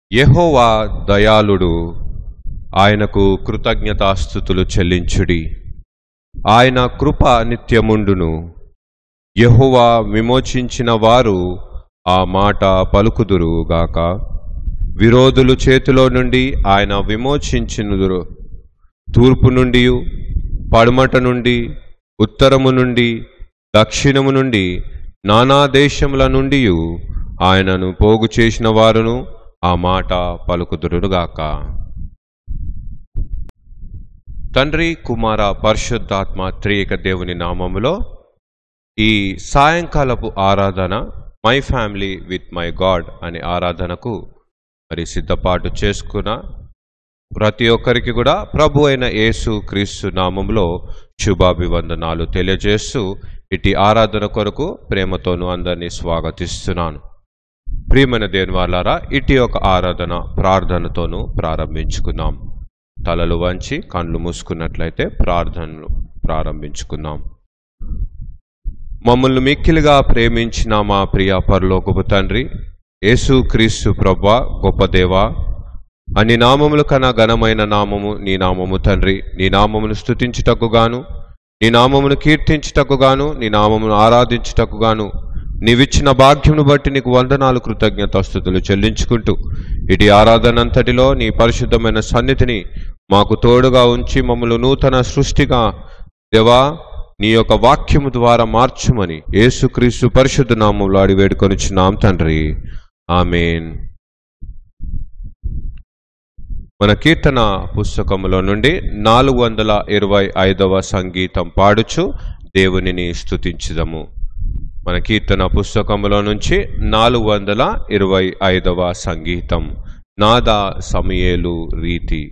యెహోవా దయాళుడు ఆయనకు కృతజ్ఞతాస్థుతులు చెల్లించుడి ఆయన కృప నిత్యముండును యెహోవా విమోచించిన వారు ఆ మాట పలుకుదురు గాక విరోధులు చేతిలో నుండి ఆయన విమోచించినుదురు తూర్పు నుండి పడమట నుండి ఉత్తరము నుండి దక్షిణము నుండి నానా దేశముల నుండి ఆయనను పోగు చేసిన వారును ఆ మాట పలుకుదురుగాక తండ్రి కుమార పరిశుద్ధాత్మ త్రియేక దేవుని నామములో ఈ సాయంకాలపు ఆరాధన my family with my God అనే ఆరాధనకు మరి సిద్ధపాటు చేసుకున్న ప్రతి ఒక్కరికి కూడా ప్రభు అయిన యేసు క్రీస్తు నామంలో శుభాభివందనాలు తెలియజేస్తూ ఇటు ఆరాధన కొరకు ప్రేమతోనూ అందరినీ స్వాగతిస్తున్నాను ప్రియమైన దేని వాళ్ళారా ఇటు యొక్క ఆరాధన ప్రార్థనతోనూ ప్రారంభించుకుందాం తలలు వంచి కళ్ళు మూసుకున్నట్లయితే ప్రార్థనలు ప్రారంభించుకుందాం మమ్మల్ని మిక్కిలిగా ప్రేమించిన మా ప్రియ పరలోకపు తండ్రి యేసు క్రీస్తు ప్రభా గొప్ప దేవా అన్ని నామముల కన్నా ఘనమైన నామము నీ నామము తండ్రి నీ నామమును స్తుతించుటకు గాను నీ నామమును కీర్తించుటకు గాను నీ నామమును ఆరాధించుటకు గాను నీవిచ్చిన భాగ్యమును బట్టి నీకు వందనాలు కృతజ్ఞతాస్థుతులు చెల్లించుకుంటూ ఇటు ఆరాధనంతటిలో నీ పరిశుద్ధమైన సన్నిధిని మాకు తోడుగా ఉంచి మమ్మల్ని నూతన సృష్టిగా దేవా నీ యొక్క వాక్యము ద్వారా మార్చుమని యేసుక్రీస్తు పరిశుద్ధ నామంలో అడి వేడుకొనిచున్నాం తండ్రి ఆమెన్ మన కీర్తన పుస్తకములో నుండి నాలుగు వందల ఇరవై ఐదవ సంగీతం పాడుచు దేవునిని స్తుతించుదము మన కీర్తన పుస్తకములో నుంచి నాలుగు వందల ఇరవై ఐదవ సంగీతం నాదా సమయేలు రీతి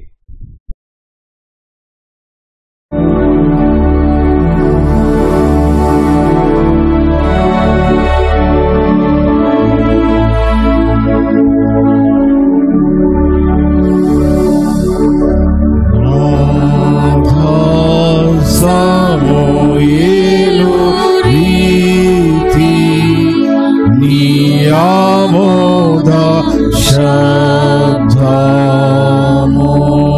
Samoelu riti niyamoda shabdamo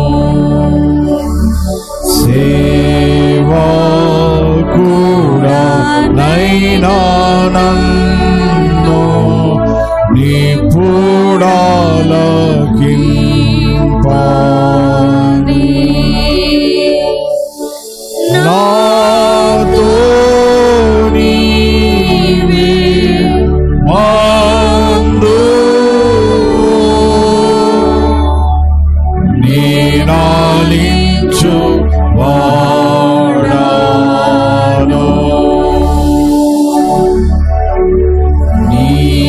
seva kura nainananno నిపుడాలకింపాని నాతో నీవే మందు నేనాలించు వాడాను నీ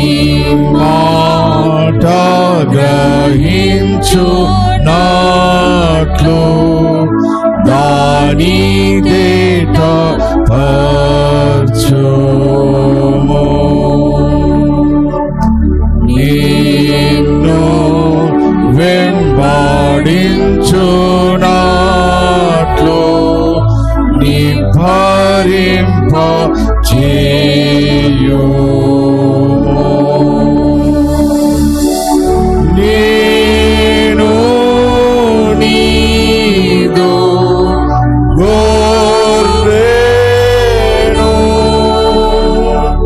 మాట గ్రహించు నాట్లు దాని దేట పర్చుము నిన్ను వెంబాడించునాట్లు నిభరింప చేయుము నేను నీదు గోర్రెను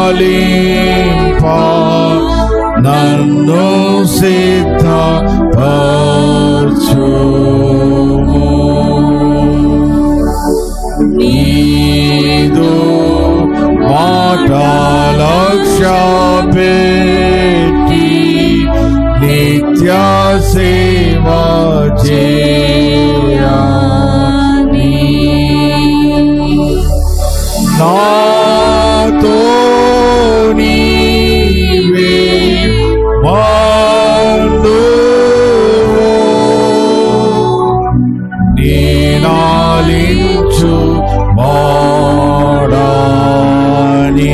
లాలింప నన్ను సిద్ధపరచుము నీదు మాట లక్ష్య పెట్టి నిత్య సేవ చేయని నాతో నీవే వండువో నేనాలించు మాడాని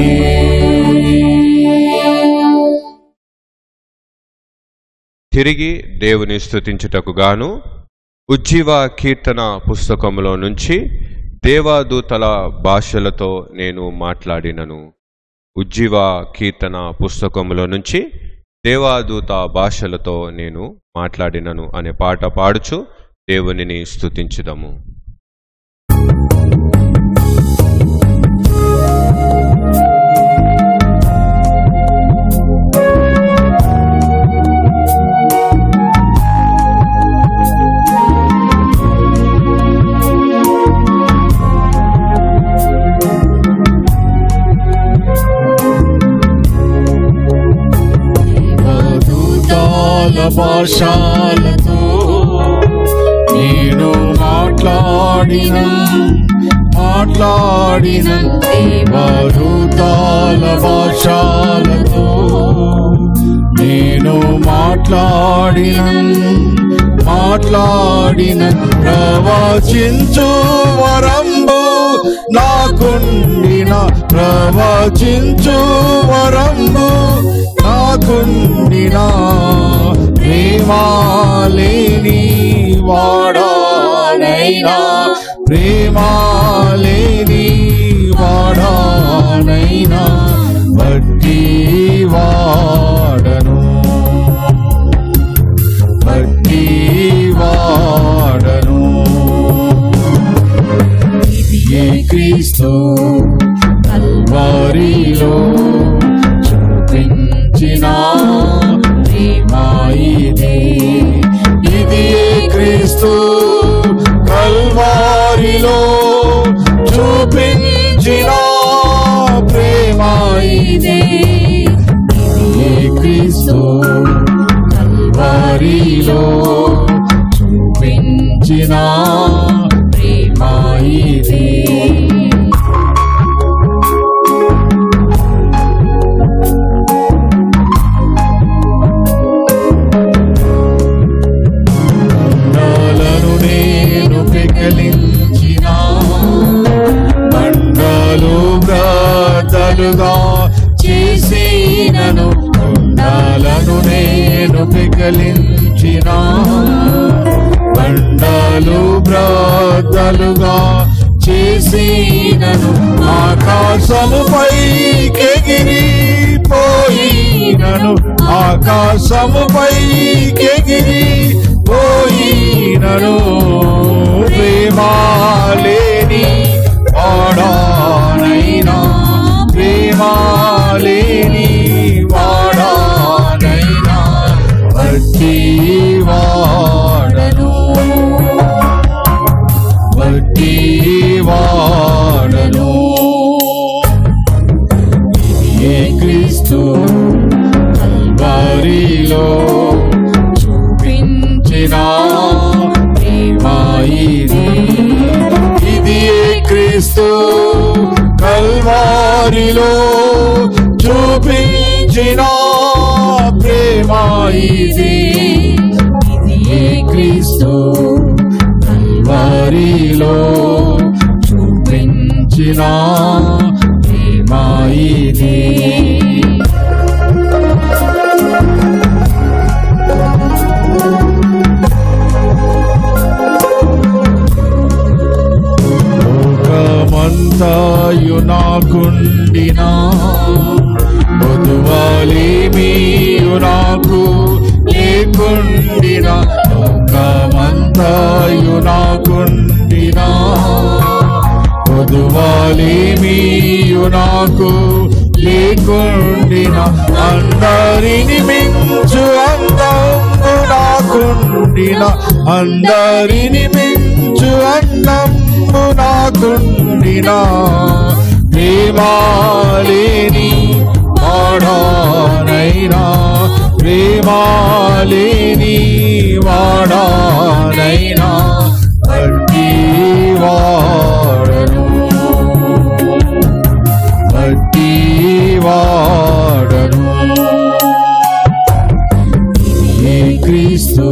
తిరిగి దేవుని స్తుతించుటకు గాను ఉజ్జీవ కీర్తన పుస్తకంలో నుంచి దేవాదూతల భాషలతో నేను మాట్లాడినను ఉజ్జీవ కీర్తన పుస్తకంలో నుంచి దేవాదూత భాషలతో నేను మాట్లాడినను అనే పాట పాడుచు దేవునిని స్తుతించుదము దూతాల భాషలతో నేను మాట్లాడిన మాట్లాడిన దేవదూతాల భాషలతో నేను మాట్లాడిన మాట్లాడిన ప్రవచించు వరంబు నాకుండిన ప్రవచించు వరంబు నాకుండిన ప్రేమాలేని వాడానైనా ప్రేమాలేని వాడానైనా బట్టి వాడను బట్టి వాడను ఇది ఏ క్రీస్తు కల్వారిలో చూపించిన ప్రేమ ఇదే ఇది ఏ క్రీస్తు కల్వారిలో చూపించిన ప్రేమ ఇదే ఇది ఏ క్రీస్తు కల్వారిలో చూపించిన ప్రేమ ఇదే బండాలను నేను పెకలించిన బండాలు వ్రతలుగా చేసినను బండాలను నేను పెకలించిన బండాలు వ్రతలుగా చేసినను ఆకాశముపై కెగిరి పోయినను ఆకాశముపై కెగిరి పోయినను ప్రేమాలేని వాడానైనా ప్రేమాలేని వాడానైనా బట్టి వాడను బట్టి వాడను ఇది ఏ క్రీస్తు కల్వారిలో చూపించిన ప్రేమ ఇది ఇది ఏ క్రీస్తు కల్వారిలో చూపించిన ప్రేమ ఇది ఇది ఏ క్రీస్తు కల్వారిలో చూపించిన ప్రేమ ఇది లోకమంతాయు నాకుండిన పొదువాలి మీయు నాకు లేకుండిన లోకమంతాయు నాకుండిన పొదువాలి మీయు నాకు లే లేకుండిన అందరిని మించు అందంబు నాకుండిన అందరిని మించు అందంబు నాకుండిన ప్రేమాలేని వాడానైనా ప్రేమాలేని వాడానైనా అట్టి వాడను అట్టి వాడను ఈ క్రీస్తు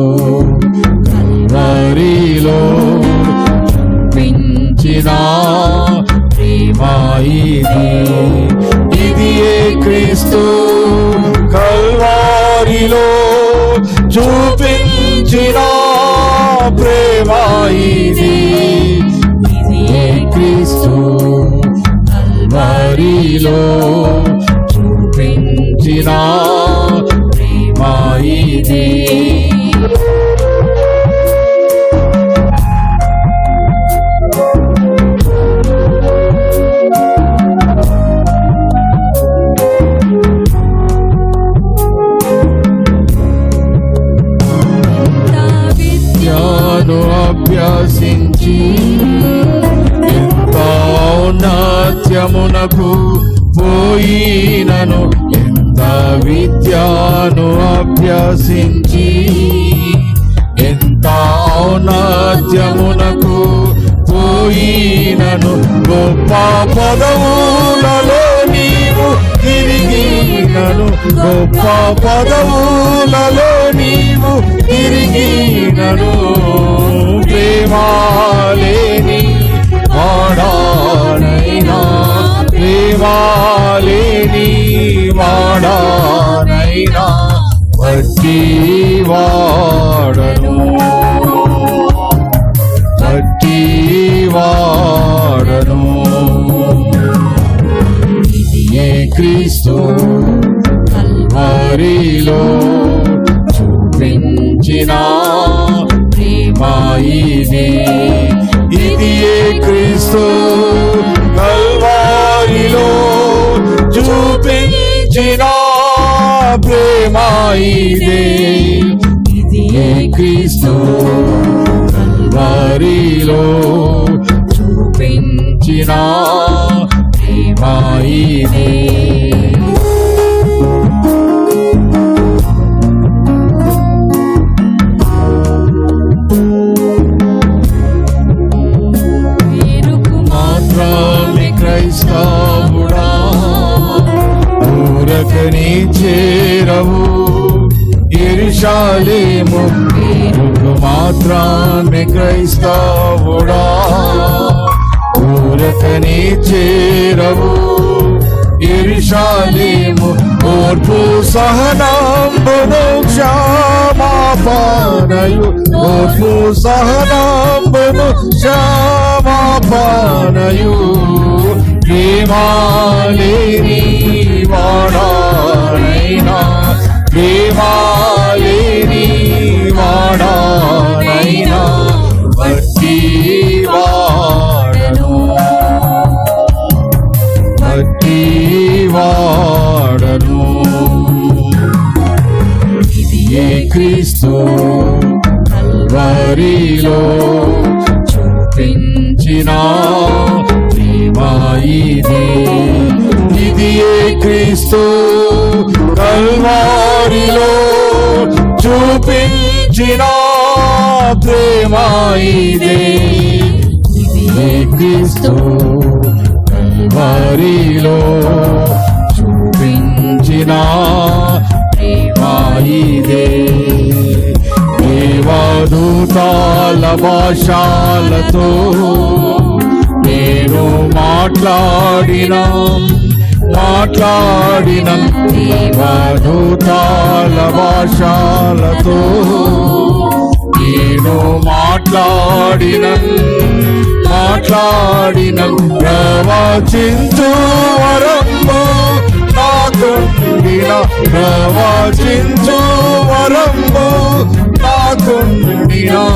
కల్వరిలో చూపించిన ప్రేమ ఇది ఇది ఏ క్రీస్తు కల్వారిలో చూపించిన ప్రేమ ఇది ఇది ఏ క్రీస్తు కల్వారిలో చూపించిన ప్రేమ ఇది విద్యను అభ్యసించి ఎంత ఔన్నత్యమునకు పోయినను ఎంత విద్యను అభ్యసించి ఎంత ఔన్నత్యమునకు పోయినను గొప్ప పదవులలో నీవు తిరిగినను గొప్ప పదవులలో నీవు తిరిగినను ప్రేమాలేని వాడానైనా ప్రేమాలేని వాడానైనా వట్టి వాడను వట్టి వాడను ఇది ఏ క్రీస్తు కల్వరిలో చూపించిన ప్రేమ ఇది ఇది ఏ క్రీస్తు కల్వారిలో చూపించిన ప్రేమ ఇదే ఇది ఏ క్రీస్తు కల్వారిలో చూపించిన ప్రేమ ఇదే మాత్రమే క్రైస్తవుడా ఊరకని చేరవు ఎరుషాలేము పేరుకు మాత్రమే క్రైస్తవుడా ఊరకని చేరవు ఎరుషాలేము ఓర్పు సహనాంబును క్షమాపణయు ఓర్పు సహనాంబును క్షమాపణయు ప్రేమాలేని వాడానైనా ప్రేమాలేని వాడానైనా వట్టి వాడను వట్టి వాడను ఇది ఏ క్రీస్తు కల్వరిలో చూపించిన ప్రేమ ఇది ఇది ఏ క్రీస్తు కల్వారిలో చూపించిన ప్రేమ ఇదే ఇది ఏ క్రీస్తు కల్వారిలో చూపించిన ప్రేమ ఇదే దేవదూతాల భాషాలతో నేను మాట్లాడిన మాట్లాడిన దేవదూతాల భాషాలతో నేను మాట్లాడిన మాట్లాడిన ప్రవచించు వరము నాకుండిన ప్రవచించు వరము నాకుండిన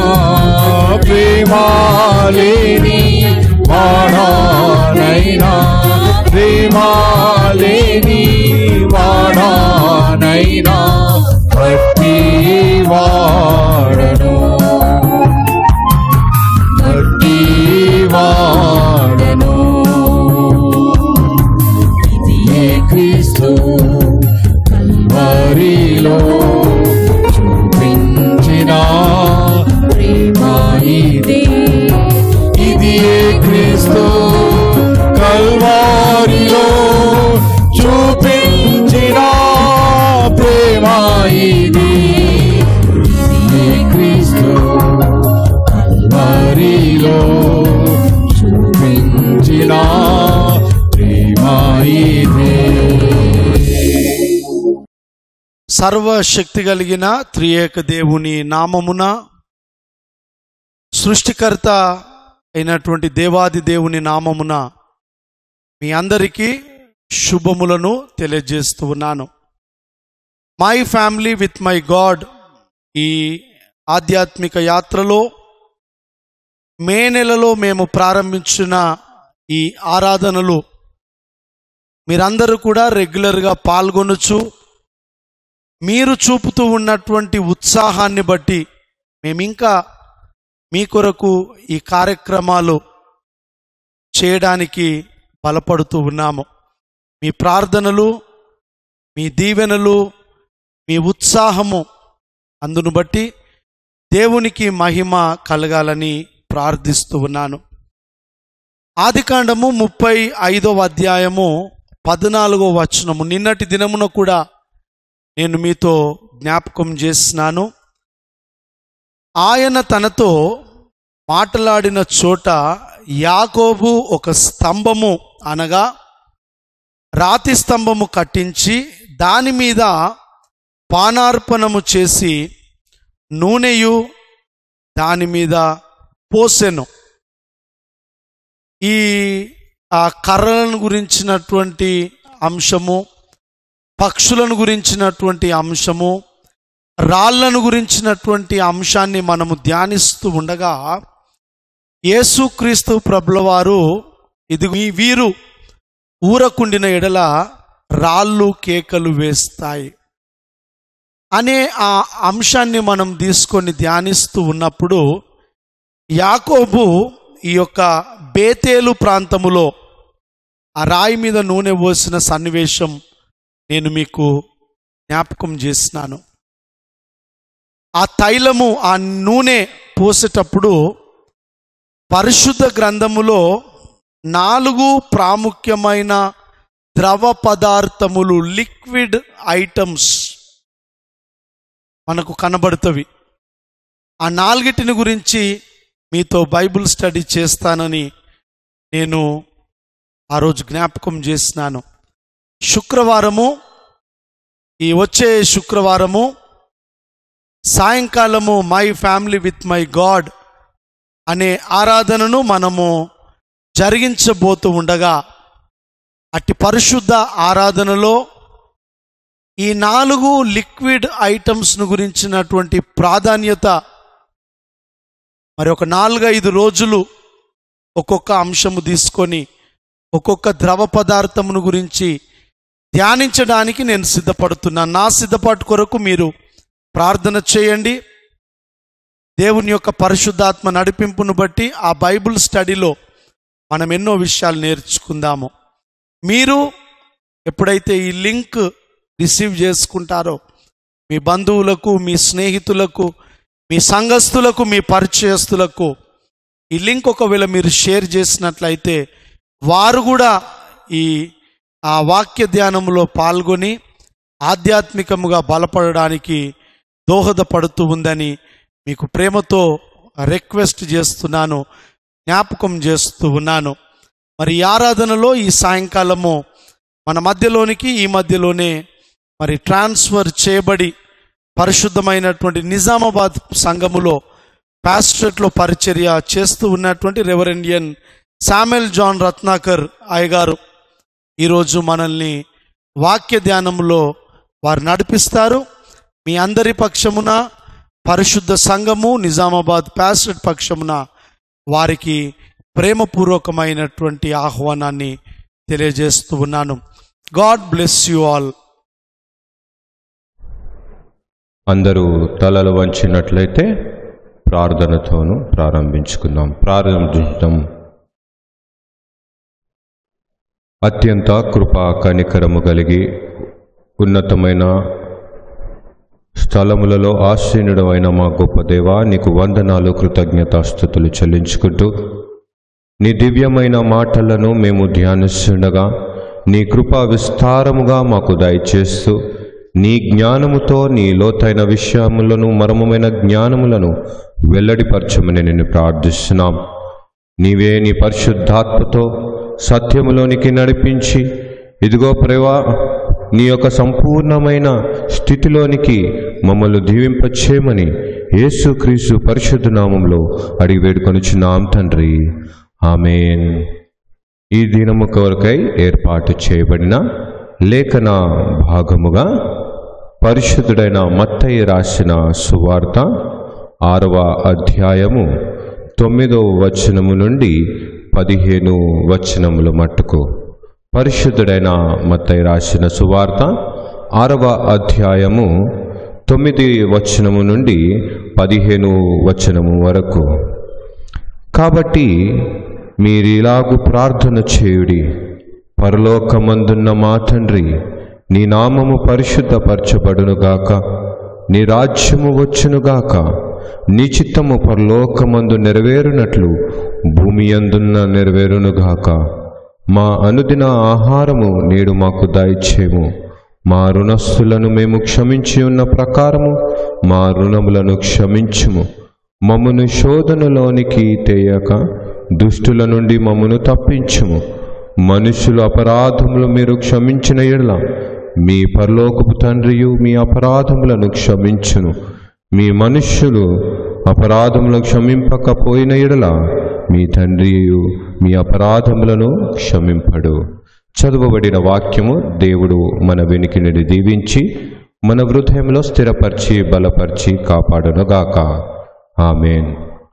ప్రేమాలేని వాడానైనా ప్రేమాలేని లేని వాడానైనా భక్తి వాడను భక్తి వాడను ఇదియే క్రీస్తు కల్వరిలో చూపించిన ప్రేమ ఇది ఇది ఏ క్రీస్తు కల్వారిలో చూపించిన ప్రేమ ఇది ఇది ఏ క్రీస్తు కల్వారిలో చూపించిన ప్రేమ ఇది సర్వశక్తి కలిగిన త్రియేక దేవుని నామమున సృష్టికర్త అయినటువంటి దేవాది దేవుని నామమున మీ అందరికీ శుభములను తెలియజేస్తూ ఉన్నాను my family with my God ఈ ఆధ్యాత్మిక యాత్రలో మే నెలలో మేము ప్రారంభించిన ఈ ఆరాధనలు మీరందరూ కూడా రెగ్యులర్గా పాల్గొనొచ్చు మీరు చూపుతూ ఉన్నటువంటి ఉత్సాహాన్ని బట్టి మేమింకా మీ కొరకు ఈ కార్యక్రమాలు చేయడానికి బలపడుతూ ఉన్నాము మీ ప్రార్థనలు మీ దీవెనలు మీ ఉత్సాహము అందును బట్టి దేవునికి మహిమ కలగాలని ప్రార్థిస్తూ ఉన్నాను ఆదికాండము ముప్పై ఐదవ అధ్యాయము పద్నాలుగో వచనము నిన్నటి దినమున కూడా నేను మీతో జ్ఞాపకం చేస్తున్నాను ఆయన తనతో మాట్లాడిన చోట యాకోబు ఒక స్తంభము అనగా రాతి స్తంభము కట్టించి దాని మీద పానార్పణము చేసి నూనెయు దాని మీద పోసెను ఈ ఆ కర్రలను గురించినటువంటి అంశము పక్షులను గురించినటువంటి అంశము రాళ్లను గురించినటువంటి అంశాన్ని మనము ధ్యానిస్తూ ఉండగా యేసుక్రీస్తు ప్రభుల వారు ఇది ఈ వీరు ఊరకుండిన ఎడల రాళ్ళు కేకలు వేస్తాయి అనే ఆ అంశాన్ని మనం తీసుకొని ధ్యానిస్తూ ఉన్నప్పుడు యాకోబు ఈ యొక్క బేతేలు ప్రాంతములో ఆ రాయి మీద నూనె పోసిన సన్నివేశం నేను మీకు జ్ఞాపకం చేసినాను ఆ తైలము ఆ నూనె పోసేటప్పుడు పరిశుద్ధ గ్రంథములో నాలుగు ప్రాముఖ్యమైన ద్రవ పదార్థములు లిక్విడ్ ఐటమ్స్ మనకు కనబడుతవి ఆ నాలుగిటిని గురించి మీతో బైబిల్ స్టడీ చేస్తానని నేను ఆ రోజు జ్ఞాపకం చేసినాను శుక్రవారము ఈ వచ్చే శుక్రవారము సాయంకాలము my family with my God అనే ఆరాధనను మనము జరిగించబోతూ ఉండగా అట్టి పరిశుద్ధ ఆరాధనలో ఈ నాలుగు లిక్విడ్ ఐటమ్స్ను గురించినటువంటి ప్రాధాన్యత మరి ఒక నాలుగైదు రోజులు ఒక్కొక్క అంశము తీసుకొని ఒక్కొక్క ద్రవ పదార్థమును గురించి ధ్యానించడానికి నేను సిద్ధపడుతున్నాను నా సిద్ధపాటు కొరకు మీరు ప్రార్థన చేయండి దేవుని యొక్క పరిశుద్ధాత్మ నడిపింపును బట్టి ఆ బైబిల్ స్టడీలో మనం ఎన్నో విషయాలు నేర్చుకుందాము మీరు ఎప్పుడైతే ఈ లింక్ రిసీవ్ చేసుకుంటారో మీ బంధువులకు మీ స్నేహితులకు మీ సంఘస్థులకు మీ పరిచయస్తులకు ఈ లింక్ ఒకవేళ మీరు షేర్ చేసినట్లయితే వారు కూడా ఈ ఆ వాక్య ధ్యానంలో పాల్గొని ఆధ్యాత్మికముగా బలపడడానికి దోహదపడుతూ ఉందని మీకు ప్రేమతో రిక్వెస్ట్ చేస్తున్నాను జ్ఞాపకం చేస్తూ ఉన్నాను మరి ఈ ఆరాధనలో ఈ సాయంకాలము మన మధ్యలోనికి ఈ మధ్యలోనే మరి ట్రాన్స్ఫర్ చేయబడి పరిశుద్ధమైనటువంటి నిజామాబాద్ సంఘములో పాస్టరేట్లో పరిచర్య చేస్తూ ఉన్నటువంటి రెవరెండియన్ శామెల్ జాన్ రత్నాకర్ అయ్యగారు ఈరోజు మనల్ని వాక్య ధ్యానంలో వారు నడిపిస్తారు మీ అందరి పక్షమున పరిశుద్ధ సంఘము నిజామాబాద్ ప్యాస్టెట్ పక్షమున వారికి ప్రేమపూర్వకమైనటువంటి ఆహ్వానాన్ని తెలియజేస్తూ ఉన్నాను గాడ్ బ్లెస్ యు ఆల్ అందరూ తలలు వంచినట్లయితే ప్రార్థనతోనూ ప్రారంభించుకుందాం ప్రారంభించడం అత్యంత కృపా కనికరము కలిగి ఉన్నతమైన స్థలములలో ఆశ్రయుడమైన మా గొప్ప దేవా నీకు వందనాలు కృతజ్ఞతాస్థుతులు చెల్లించుకుంటూ నీ దివ్యమైన మాటలను మేము ధ్యానిస్తుండగా నీ కృప విస్తారముగా మాకు దయచేస్తూ నీ జ్ఞానముతో నీ లోతైన విషయములను మర్మమైన జ్ఞానములను వెల్లడిపరచమని నేను ప్రార్థిస్తున్నాం నీవే నీ పరిశుద్ధాత్మతో సత్యములోనికి నడిపించి ఇదిగో ప్రేవా నీ యొక్క సంపూర్ణమైన స్థితిలోనికి మమ్మల్ని దీవింపచేయమని యేసుక్రీస్తు పరిశుద్ధ నామంలో అడిగి వేడుకొనుచున్నాం తండ్రి ఆమెన్ ఈ దినము కొరకై ఏర్పాటు చేయబడిన లేఖన భాగముగా పరిశుద్ధుడైన మత్తయ్య రాసిన సువార్త ఆరవ అధ్యాయము తొమ్మిదవ వచనము నుండి పదిహేను వచనముల మట్టుకు పరిశుద్ధుడైన మత్తయ్య రాసిన సువార్త ఆరవ అధ్యాయము తొమ్మిది వచనము నుండి పదిహేను వచనము వరకు కాబట్టి మీరిలాగు ప్రార్థన చేయుడి పరలోకమందున్న మా తండ్రి నీ నామము పరిశుద్ధపరచబడునుగాక నీ రాజ్యము వచ్చునుగాక నీ చిత్తము పరలోకమందు నెరవేరునట్లు భూమి అందున్న నెరవేరునుగాక మా అనుదిన ఆహారము నేడు మాకు దయచేము మా రుణస్థులను మేము క్షమించి ఉన్న ప్రకారము మా రుణములను క్షమించుము మమ్మను శోధనలోనికి తేయక దుష్టుల నుండి మమ్మను తప్పించుము మనుషుల అపరాధములు మీరు క్షమించిన ఎడల మీ పరలోకపు తండ్రియు మీ అపరాధములను క్షమించును మీ మనుష్యులు అపరాధములను క్షమింపకపోయిన ఎడల మీ తండ్రియు మీ అపరాధములను క్షమింపడు చదువబడిన వాక్యము దేవుడు మన వెనుకని దీవించి మన హృదయంలో స్థిరపరిచి బలపరిచి కాపాడునుగాక ఆమెన్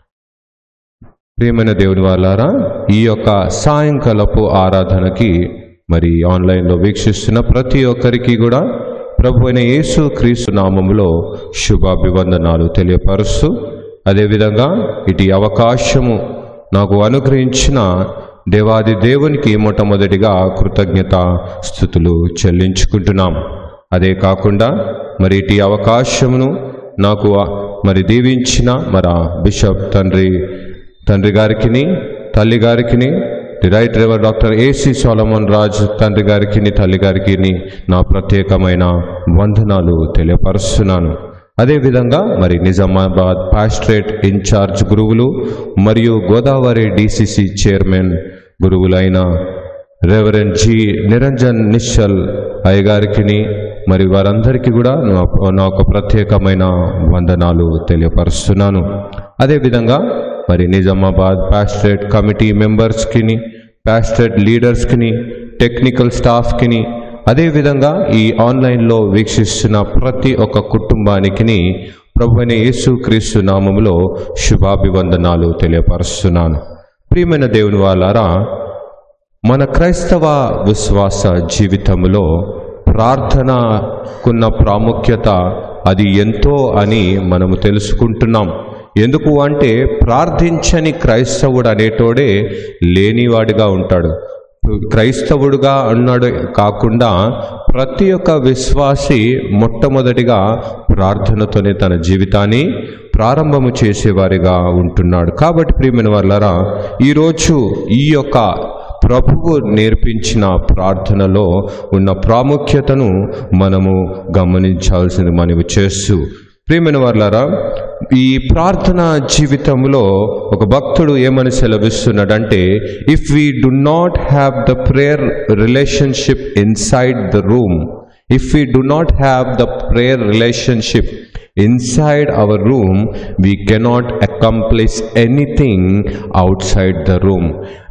ప్రియమైన దేవుని వాళ్ళారా ఈ యొక్క సాయంకాలపు ఆరాధనకి మరి ఆన్లైన్లో వీక్షిస్తున్న ప్రతి ఒక్కరికి కూడా ప్రభు అయిన యేసు క్రీస్తు నామములో శుభాభివందనాలు తెలియపరుస్తూ అదేవిధంగా ఇటు అవకాశము నాకు అనుగ్రహించిన దేవాది దేవునికి మొట్టమొదటిగా కృతజ్ఞత స్థుతులు చెల్లించుకుంటున్నాం అదే కాకుండా మరి ఇటు అవకాశమును నాకు మరి దీవించిన మన బిషప్ తండ్రి తండ్రి గారికిని తల్లి గారికిని ది రైట్ రివర్ డాక్టర్ ఏసి సోలమన్ రాజ్ తండ్రి గారికి తల్లి గారికి నా ప్రత్యేకమైన వందనాలు తెలియపరుస్తున్నాను అదేవిధంగా మరి నిజామాబాద్ పాస్ట్రేట్ ఇన్ఛార్జ్ గురువులు మరియు గోదావరి డిసిసి చైర్మన్ గురువులైన రెవరెండ్ జి నిరంజన్ నిశ్చల్ అయ్యగారికి మరి వారందరికీ కూడా నా నా ఒక ప్రత్యేకమైన వందనాలు తెలియపరుస్తున్నాను అదేవిధంగా మరి నిజామాబాద్ పాస్ట్రేట్ కమిటీ మెంబర్స్కిని పాస్ట్రేట్ లీడర్స్కిని టెక్నికల్ స్టాఫ్కిని అదేవిధంగా ఈ ఆన్లైన్లో వీక్షిస్తున్న ప్రతి ఒక్క కుటుంబానికి ప్రభు అయిన యేసుక్రీస్తు నామములో శుభాభివందనాలు తెలియపరుస్తున్నాను ప్రియమైన దేవుని వాళ్ళారా మన క్రైస్తవ విశ్వాస జీవితంలో ప్రార్థనకున్న ప్రాముఖ్యత అది ఎంతో అని మనము తెలుసుకుంటున్నాం ఎందుకు అంటే ప్రార్థించని క్రైస్తవుడు అనేటోడే లేనివాడిగా ఉంటాడు క్రైస్తవుడుగా అన్నాడు కాకుండా ప్రతి ఒక్క విశ్వాసి మొట్టమొదటిగా ప్రార్థనతోనే తన జీవితాన్ని ప్రారంభము చేసేవారిగా ఉంటున్నాడు కాబట్టి ప్రియమైన వాళ్ళరా ఈరోజు ఈ యొక్క ప్రభువు నేర్పించిన ప్రార్థనలో ఉన్న ప్రాముఖ్యతను మనము గమనించాల్సింది మనవి చేస్తూ ప్రియమైన వాళ్ళారా ఈ ప్రార్థన జీవితంలో ఒక భక్తుడు ఏమని సెలవిస్తున్నాడంటే if we do not have the prayer relationship inside the room if we do not have the prayer relationship inside our room we cannot accomplish anything outside the room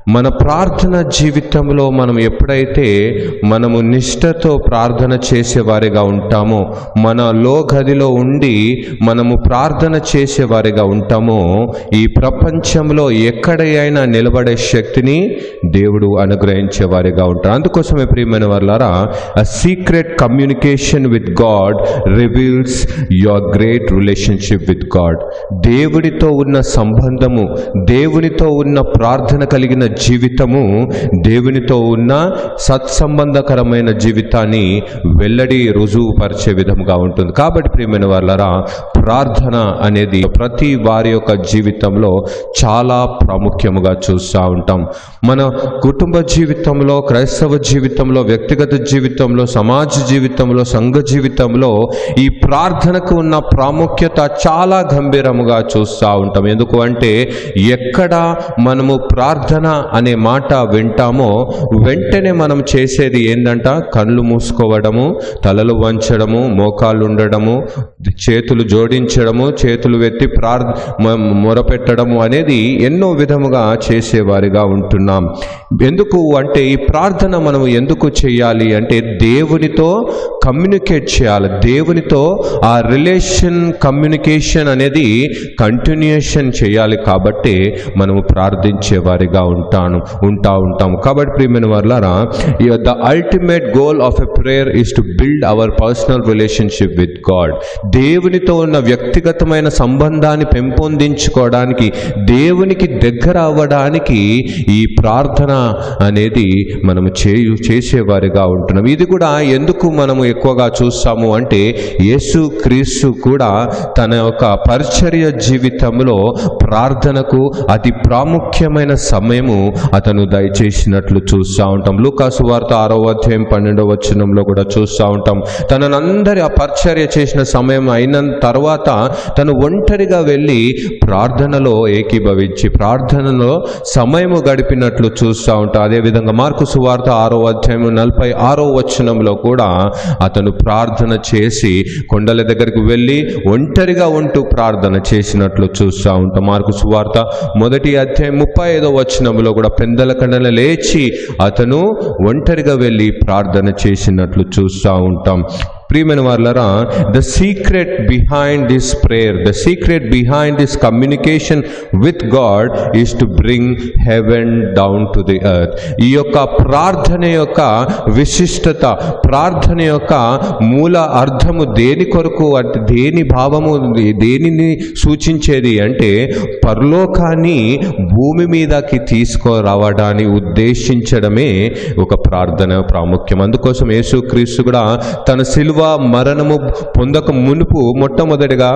మన ప్రార్థన జీవితంలో మనం ఎప్పుడైతే మనము నిష్ఠతో ప్రార్థన చేసేవారిగా ఉంటామో మన లో గదిలో ఉండి మనము ప్రార్థన చేసేవారిగా ఉంటామో ఈ ప్రపంచంలో ఎక్కడైనా నిలబడే శక్తిని దేవుడు అనుగ్రహించే వారిగా ఉంటారు అందుకోసమే ప్రియమైన వాళ్ళారా a secret communication with God reveals your great relationship with God దేవుడితో ఉన్న సంబంధము దేవునితో ఉన్న ప్రార్థన కలిగిన జీవితము దేవునితో ఉన్న సత్సంబంధకరమైన జీవితాన్ని వెల్లడి రుజువు పరిచే విధంగా ఉంటుంది కాబట్టి ప్రియమైన వాళ్ళరా ప్రార్థన అనేది ప్రతి వారి యొక్క జీవితంలో చాలా ప్రాముఖ్యముగా చూస్తూ ఉంటాం మన కుటుంబ జీవితంలో క్రైస్తవ జీవితంలో వ్యక్తిగత జీవితంలో సమాజ జీవితంలో సంఘ జీవితంలో ఈ ప్రార్థనకు ఉన్న ప్రాముఖ్యత చాలా గంభీరముగా చూస్తూ ఉంటాం ఎందుకు అంటే ఎక్కడ మనము ప్రార్థన అనే మాట వింటామో వెంటనే మనం చేసేది ఏంటంట కళ్ళు మూసుకోవడము తలలు వంచడము మోకాళ్ళు ఉండడము చేతులు జోడించడము చేతులు వెత్తి ప్రార్థ మ- మొరపెట్టడము అనేది ఎన్నో విధముగా చేసేవారిగా ఉంటున్నాం ఎందుకు అంటే ఈ ప్రార్థన మనం ఎందుకు చేయాలి అంటే దేవునితో కమ్యూనికేట్ చేయాలి దేవునితో ఆ రిలేషన్ కమ్యూనికేషన్ అనేది కంటిన్యూషన్ చేయాలి కాబట్టి మనము ప్రార్థించే వారిగా ఉంటాను ఉంటా ఉంటాం కాబట్టి ప్రియమైన వాళ్ళారా the ultimate goal of a prayer is to build our personal relationship with God దేవునితో ఉన్న వ్యక్తిగతమైన సంబంధాన్ని పెంపొందించుకోవడానికి దేవునికి దగ్గర అవ్వడానికి ఈ ప్రార్థన అనేది మనము చేయు చేసేవారిగా ఉంటున్నాం ఇది కూడా ఎందుకు మనము ఎక్కువగా చూస్తాము అంటే యేసు క్రీస్తు కూడా తన యొక్క పరిచర్య జీవితంలో ప్రార్థనకు అతి ప్రాముఖ్యమైన సమయము అతను దయచేసినట్లు చూస్తూ ఉంటాం లూకాసు వార్త ఆరో అధ్యాయం పన్నెండవ వచనంలో కూడా చూస్తూ ఉంటాం తననందరి ఆ పరిచర్య చేసిన సమయం అయిన తర్వాత తను ఒంటరిగా వెళ్ళి ప్రార్థనలో ఏకీభవించి ప్రార్థనలో సమయము గడిపినట్లు చూస్తూ ఉంటాం అదేవిధంగా మార్కు సువార్త ఆరో అధ్యాయం నలభై ఆరో వచనంలో కూడా అతను ప్రార్థన చేసి కొండల దగ్గరికి వెళ్ళి ఒంటరిగా ఉంటూ ప్రార్థన చేసినట్లు చూస్తూ ఉంటాం మార్కు సువార్త మొదటి అధ్యాయం ముప్పై ఐదో వచనంలో కూడా పెందల కండల లేచి అతను ఒంటరిగా వెళ్ళి ప్రార్థన చేసినట్లు చూస్తూ ఉంటాం ప్రియమైన వాళ్ళరా the secret behind this prayer the secret behind this communication with God is to bring heaven down to the earth ఈ యొక్క ప్రార్థన యొక్క విశిష్టత ప్రార్థన యొక్క మూల అర్థము దేని కొరకు అంటే దేని భావము దేనిని సూచించేది అంటే పరలోకాన్ని భూమి మీదకి తీసుకురావడాన్ని ఉద్దేశించడమే ఒక ప్రార్థన ప్రాముఖ్యం అందుకోసం యేసుక్రీస్తు కూడా తన శిలువ మరణము పొందక మునుపు మొట్టమొదటిగా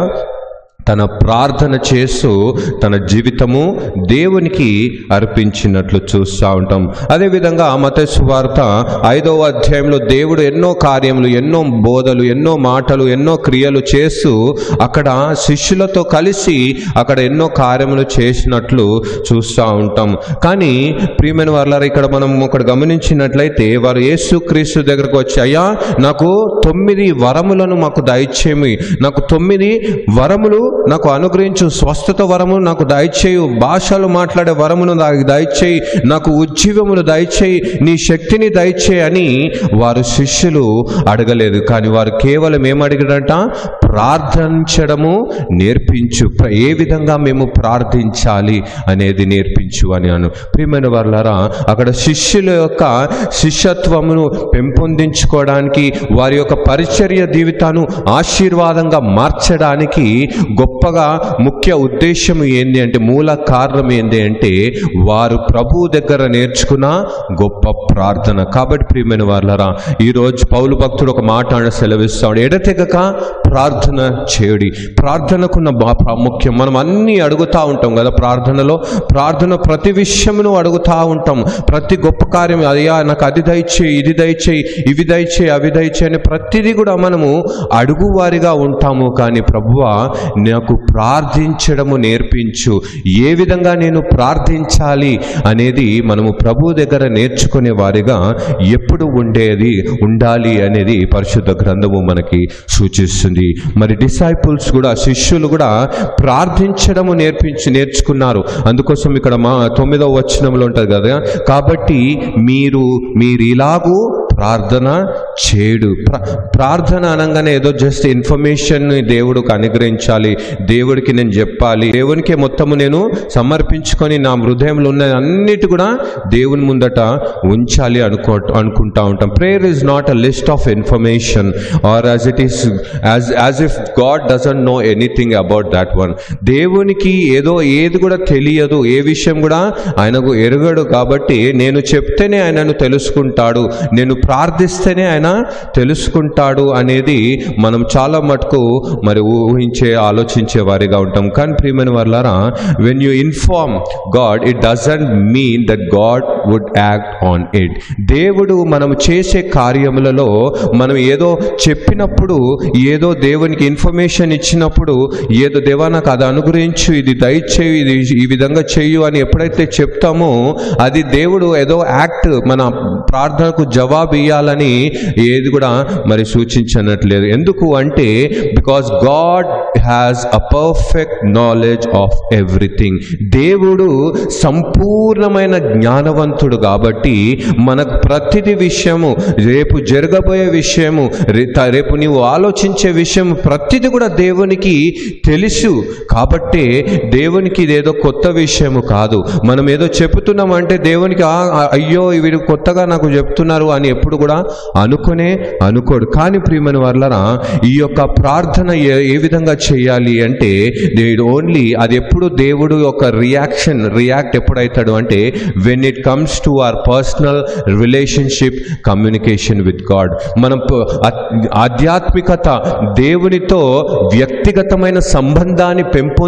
తన ప్రార్థన చేస్తూ తన జీవితము దేవునికి అర్పించినట్లు చూస్తూ ఉంటాం అదేవిధంగా మతస్సు వార్త ఐదవ అధ్యాయంలో దేవుడు ఎన్నో కార్యములు ఎన్నో బోధలు ఎన్నో మాటలు ఎన్నో క్రియలు చేస్తూ అక్కడ శిష్యులతో కలిసి అక్కడ ఎన్నో కార్యములు చేసినట్లు చూస్తూ ఉంటాం కానీ ప్రియమైన వాళ్ళ ఇక్కడ మనం ఒకటి గమనించినట్లయితే వారు యేసు క్రీస్తు దగ్గరకు వచ్చి అయ్యా నాకు తొమ్మిది వరములను మాకు దయచేమి నాకు తొమ్మిది వరములు నాకు అనుగ్రహించు స్వస్థత వరము నాకు దయచేయు భాషలు మాట్లాడే వరమును నాకు దయచేయి నాకు ఉజ్జీవమును దయచేయి నీ శక్తిని దయచేయి అని వారు శిష్యులు అడగలేదు కానీ వారు కేవలం ఏమడిగారంట ప్రార్థించడము నేర్పించు ప్ర- ఏ విధంగా మేము ప్రార్థించాలి అనేది నేర్పించు అని అను ప్రియమైన వాళ్ళారా అక్కడ శిష్యుల యొక్క శిష్యత్వమును పెంపొందించుకోవడానికి వారి యొక్క పరిచర్య జీవితాన్ని ఆశీర్వాదంగా మార్చడానికి గొప్పగా ముఖ్య ఉద్దేశం ఏంది అంటే మూల కారణం ఏంది అంటే వారు ప్రభువు దగ్గర నేర్చుకున్న గొప్ప ప్రార్థన కాబట్టి ప్రియమైన వాళ్ళరా ఈరోజు పౌలు భక్తుడు ఒక మాట ఆయన సెలవిస్తాడు ఎడతెగక ప్రార్థన చేయడి ప్రార్థనకున్న బా ప్రాముఖ్యం మనం అన్నీ అడుగుతా ఉంటాం కదా ప్రార్థనలో ప్రార్థన ప్రతి విషయమును అడుగుతా ఉంటాం ప్రతి గొప్ప కార్యం అయ్యా నాకు అది దయచేయి ఇది దయచేయి ఇవి దయచేయి అవి దయచేయి అని ప్రతిదీ కూడా మనము అడుగువారిగా ఉంటాము కానీ ప్రభువా నాకు ప్రార్థించడము నేర్పించు ఏ విధంగా నేను ప్రార్థించాలి అనేది మనము ప్రభు దగ్గర నేర్చుకునే వారిగా ఎప్పుడు ఉండేది ఉండాలి అనేది పరిశుద్ధ గ్రంథము మనకి సూచిస్తుంది మరి డిసైపుల్స్ కూడా శిష్యులు కూడా ప్రార్థించడము నేర్పించి నేర్చుకున్నారు అందుకోసం ఇక్కడ మా తొమ్మిదవ వచనంలో ఉంటుంది కదా కాబట్టి మీరు మీరు ఇలాగూ ప్రార్థన చేడు ప్ర- ప్రార్థన అనగానే ఏదో జస్ట్ ఇన్ఫర్మేషన్ దేవుడికి అనుగ్రహించాలి దేవుడికి నేను చెప్పాలి దేవునికి మొత్తము నేను సమర్పించుకొని నా హృదయంలో ఉన్న అన్నిటి కూడా దేవుని ముందట ఉంచాలి అనుకో అనుకుంటా ఉంటాం prayer is not a list of information or as it is as as if God doesn't know anything about that one దేవునికి ఏదో ఏది కూడా తెలియదు ఏ విషయం కూడా ఆయనకు ఎరగడు కాబట్టి నేను చెప్తేనే ఆయనను తెలుసుకుంటాడు నేను ప్రార్థిస్తేనే ఆయన తెలుసుకుంటాడు అనేది మనం చాలా మటుకు మరి ఊహించే ఆలోచించే వారిగా ఉంటాం కానీ ప్రియమైన వాళ్ళారా when you inform God it doesn't mean that God would act on it దేవుడు మనం చేసే కార్యములలో మనం ఏదో చెప్పినప్పుడు ఏదో దేవునికి ఇన్ఫర్మేషన్ ఇచ్చినప్పుడు ఏదో దేవా నాకు అది అనుగ్రహించు ఇది దయచేయు ఇది ఈ విధంగా చెయ్యు అని ఎప్పుడైతే చెప్తామో అది దేవుడు ఏదో యాక్ట్ మన ప్రార్థనకు జవాబు ఇవ్వాలని ఏది కూడా మరి సూచించనట్లేదు ఎందుకు అంటే because God has a perfect knowledge of everything దేవుడు సంపూర్ణమైన జ్ఞానవంతుడు కాబట్టి మనకు ప్రతిది విషయము రేపు జరగబోయే విషయము రే- త- రేపు నీవు ఆలోచించే విషయం ప్రతిది కూడా దేవునికి తెలుసు కాబట్టే దేవునికి ఇదేదో కొత్త విషయము కాదు మనం ఏదో చెబుతున్నాం అంటే దేవునికి "ఆ, ఆ, అయ్యో వీరు కొత్తగా నాకు చెప్తున్నారు అని ఎప్పుడు కూడా అనుకునే అనుకోడు కానీ ప్రియమైన వాళ్ళరా ఈ యొక్క ప్రార్థన ఏ ఏ విధంగా చేయాలి అంటే ఓన్లీ అది ఎప్పుడు దేవుడు యొక్క రియాక్షన్ రియాక్ట్ ఎప్పుడైతాడు అంటే when it comes to our personal relationship communication with God మనం ప- ఆ- ఆధ్యాత్మికత దేవునితో వ్యక్తిగతమైన సంబంధాన్ని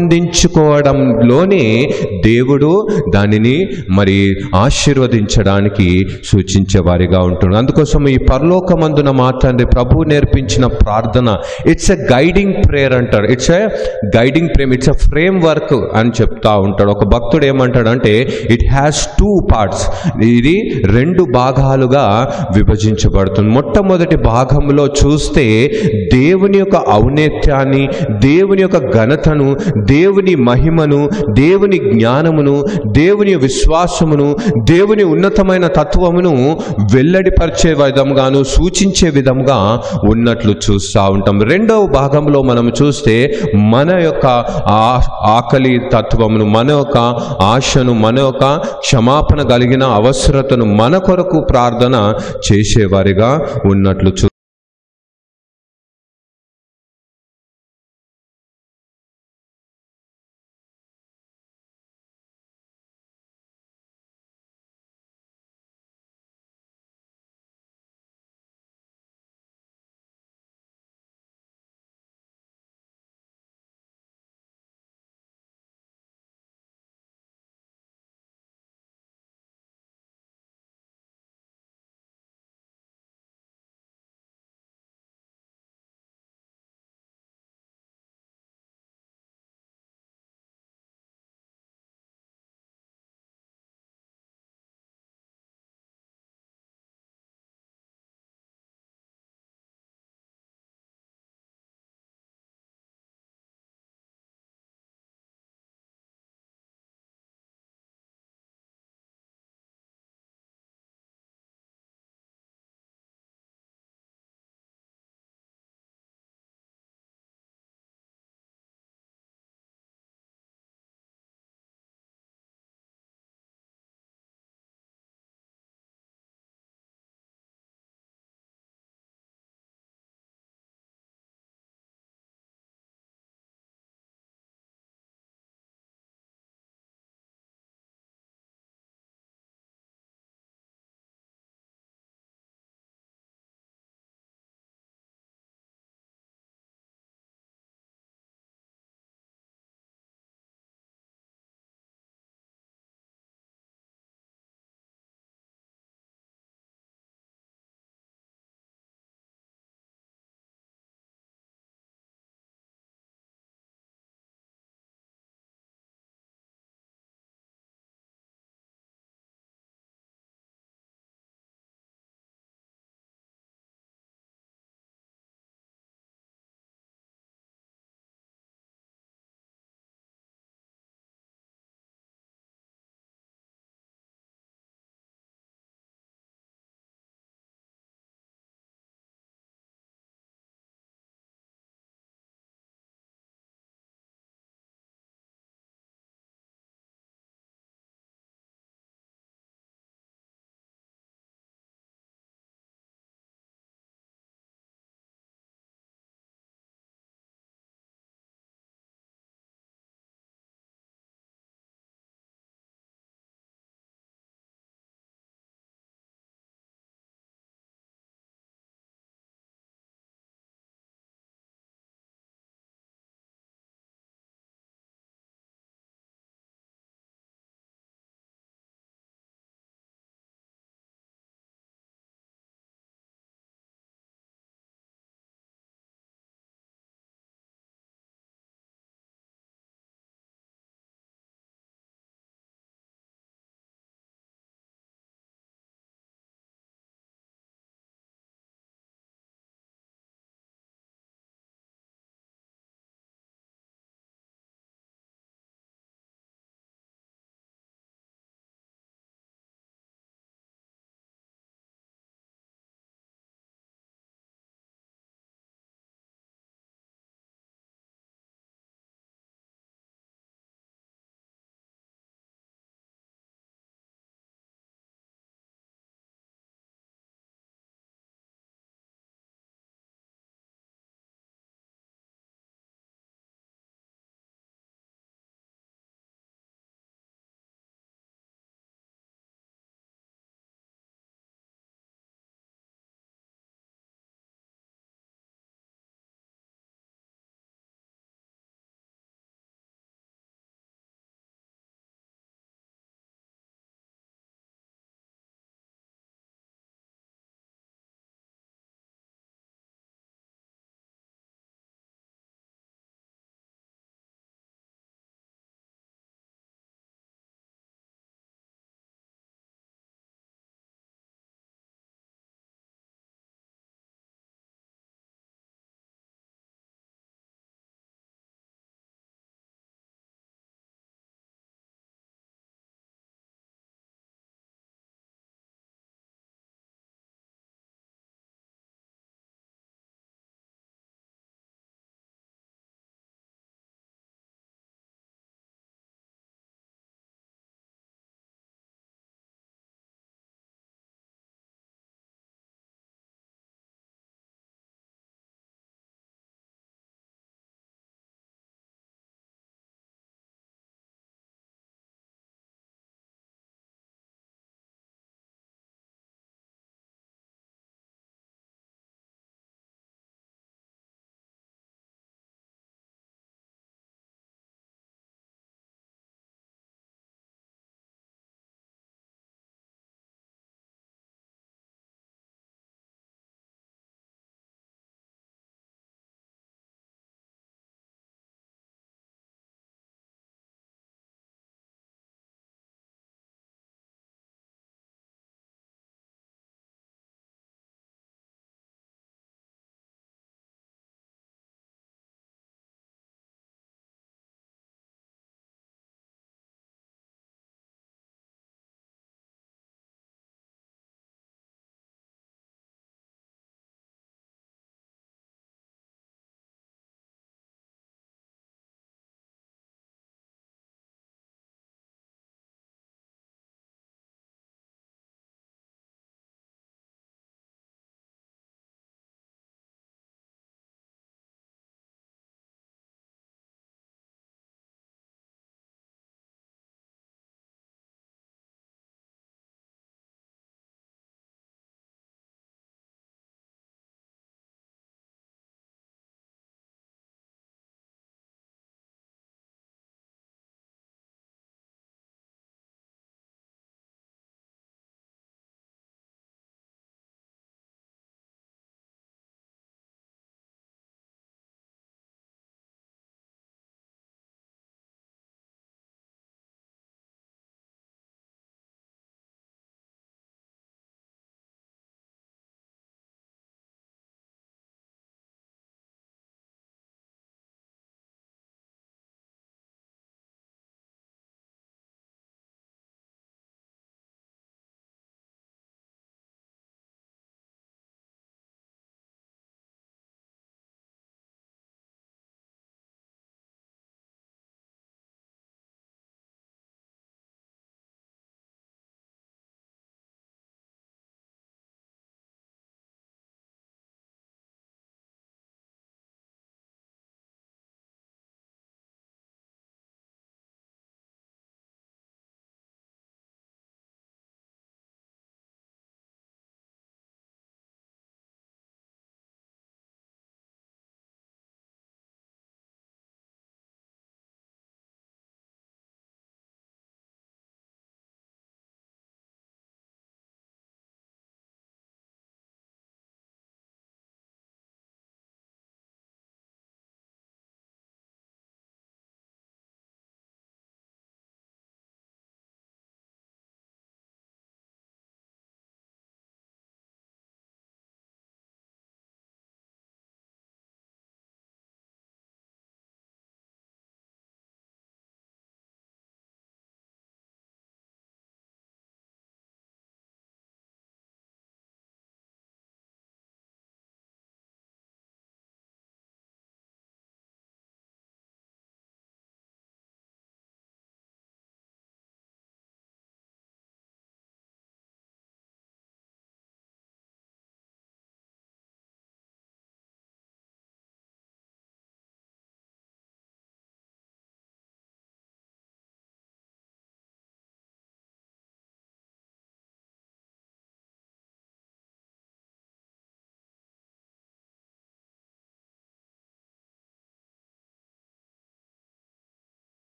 పెంపొందించుకోవడంలోనే దేవుడు దానిని మరి ఆశీర్వదించడానికి సూచించే వారిగా ఉంటున్నాడు అందుకోసం ఈ పరలోకమందున మాట్లాడి ప్రభు నేర్పించిన ప్రార్థన ఇట్స్ ఎ గైడింగ్ ప్రేయర్ అంటారు it's a guiding frame it's a framework అని చెప్తా ఉంటాడు ఒక భక్తుడు ఏమంటాడు అంటే ఇట్ హ్యాస్ టూ పార్ట్స్ ఇది రెండు భాగాలుగా విభజించబడుతుంది మొట్టమొదటి భాగంలో చూస్తే దేవుని యొక్క ఔన్నత్యాన్ని దేవుని యొక్క ఘనతను దేవుని మహిమను దేవుని జ్ఞానమును దేవుని విశ్వాసమును దేవుని ఉన్నతమైన తత్వమును వెల్లడిపరిచే విధంగాను సూచించే విధంగా ఉన్నట్లు చూస్తూ ఉంటాం రెండవ భాగంలో మనం చూస్తే మన యొక్క ఆ- ఆకలి తత్వమును మన యొక్క ఆశను మన యొక్క క్షమాపణ కలిగిన అవసరతను మన కొరకు ప్రార్థన చేసేవారిగా ఉన్నట్లు చూ